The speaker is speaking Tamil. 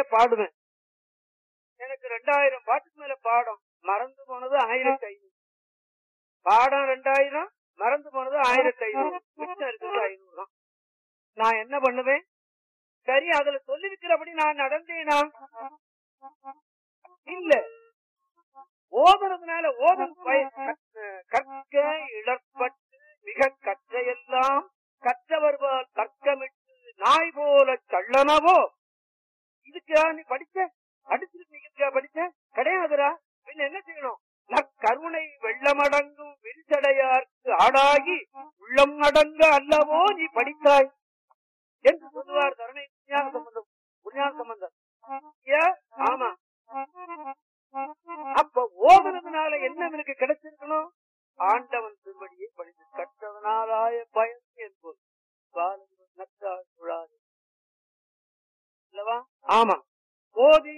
பாடுவேன் எனக்கு ரெண்டாயிரம் பாட்டுக்கு மேல பாடம் மறந்து போனது ஆயிரத்தி ஐநூறு பாடம் ரெண்டாயிரம் மறந்து போனது ஆயிரத்தி ஐநூறு மிச்சம் இருக்கிறது ஐநூறு தான் நான் என்ன பண்ணுவேன் சரி அதுல சொல்லிருக்கிறபடி நான் நடந்தேனா இல்ல ஓதுறதுனால ஓதும் பய- கற்க- கற்க இழற்பட்டு மிக கற்றையெல்லாம் கற்றவர்பால் கற்கமிட்டு நாய் போல கள்ளனவோ இதுக்கா நீ படிச்ச அடிச்சுட்டு நீங்க படிச்ச கிடையாதுடா பின்ன என்ன செய்யணும் நற்கருணை வெள்ளமடங்கும் விரிசடையார்க்கு ஆடாகி உள்ளம் அடங்க அல்லவோ நீ படித்தாய் என்று சொல்லுவார் தரணை புண்ணியான சம்பந்தம் புண்ணியான சம்பந்தம் ஏன்? ஆமா அப்ப ஓதுனதுனால என்ன எனக்கு கிடைச்சிருக்கணும் ஆண்டவன் திருவடியை படித்து கற்றவனாலாய பயன் என்பது பாலன் நற்றால் சுழாது அல்லவா ஆமா ஓதி